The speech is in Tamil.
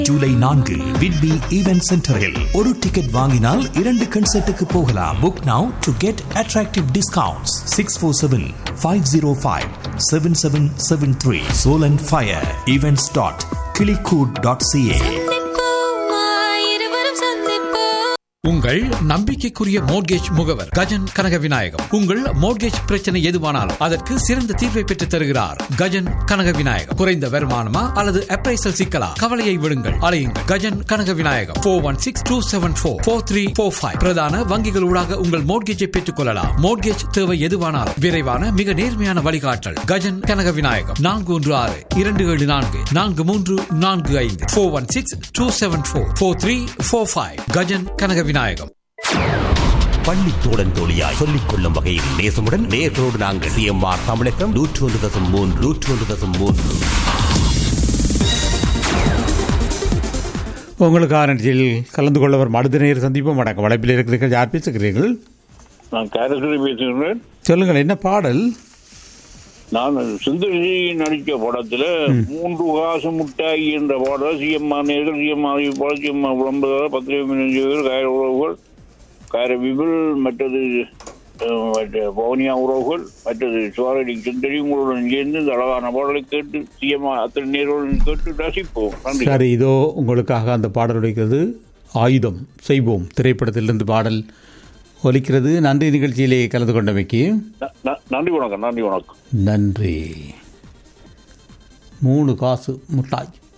ஜூலை நான்கு விட்பி ஈவென்ட் சென்டரில் ஒரு டிக்கெட் வாங்கினால் இரண்டு கன்சர்ட்டுக்கு போகலாம் book now to get attractive discounts six four seven five zero five seven seven seven three சோலன் ஃபயர் ஈவெண்ட்ஸ் டாட் கிளிகூட் டாட் சிஏ உங்கள் நம்பிக்கைக்குரிய மோட்கேஜ் முகவர் கஜன் கனக விநாயகம் உங்கள் மோட்கேஜ் பிரச்சனை எதுவானாலும் அதற்கு சிறந்த தீர்வை பெற்றுத் தருகிறார் கஜன் கனக விநாயகம் குறைந்த வருமானமா அல்லது அப்ரைசல் சிக்கலா கவலையை விடுங்கள் அலையுங்கள் Gajan Kanaga Vinayagam four one six two seven four four three four five பிரதான வங்கிகள் ஊடாக உங்கள் மோட்கேஜை பெற்றுக் கொள்ளலாம் மோட்கேஜ் தேவை எதுவானாலும் விரைவான மிக நேர்மையான வழிகாட்டல் கஜன் கனக விநாயகம் நான்கு ஒன்று ஆறு இரண்டு ஏழு நான்கு நான்கு மூன்று நான்கு ஐந்து four one six two seven four four three four five Gajan Kanaga Vinayagam பள்ளி தோழன் தோழியாய் சொல்லிக் கொள்ளும் வகையில் நேசமுடன் நேர்களோடு நாங்கள் சிஎம்ஆர் தமிழகம் நூற்று ஒன்று தசம் மூன்று நூற்று ஒன்று தசம் மூன்று உங்களுக்கான நிகழ்ச்சியில் கலந்து கொள்ள வரும் அடுத்த நேர் சந்திப்போம் வணக்கம் வளைப்பில் இருக்கிறீர்கள் யார் பேசுகிறீர்கள் நான் காரசுரி பேசுகிறேன் சொல்லுங்கள் என்ன பாடல் நான் சுந்தரி நடித்த படத்துல மூன்று காசு முட்டாய் என்ற பாடல் சிஎம்ஆர் நேர்கள் சிஎம்ஆர் போல சிஎம்ஆர் விளம்பர பத்திரிகை மின்னஞ்சல்கள் கார உறவுகள் கார விபுல் மற்றது அஹ், மற்ற பவனியா உறவுகள் மற்றது சுவாரடி சுந்தரி உங்களுடன் சேர்ந்து இந்த அழகான பாடலை கேட்டு சிஎம்ஆர் அத்தனை நேர்களுடன் கேட்டு ரசிப்போம் நன்றி சரி இதோ உங்களுக்காக அந்த பாடல் ஒலிக்கிறது ஆயுதம் செய்வோம் திரைப்படத்திலிருந்து பாடல் ஒலிக்கிறது நன்றி நிகழ்ச்சியிலே கலந்து கொண்டமைக்கு ந- ந- நன்றி வணக்கம் நன்றி வணக்கம் நன்றி மூணு காசு முட்டாய்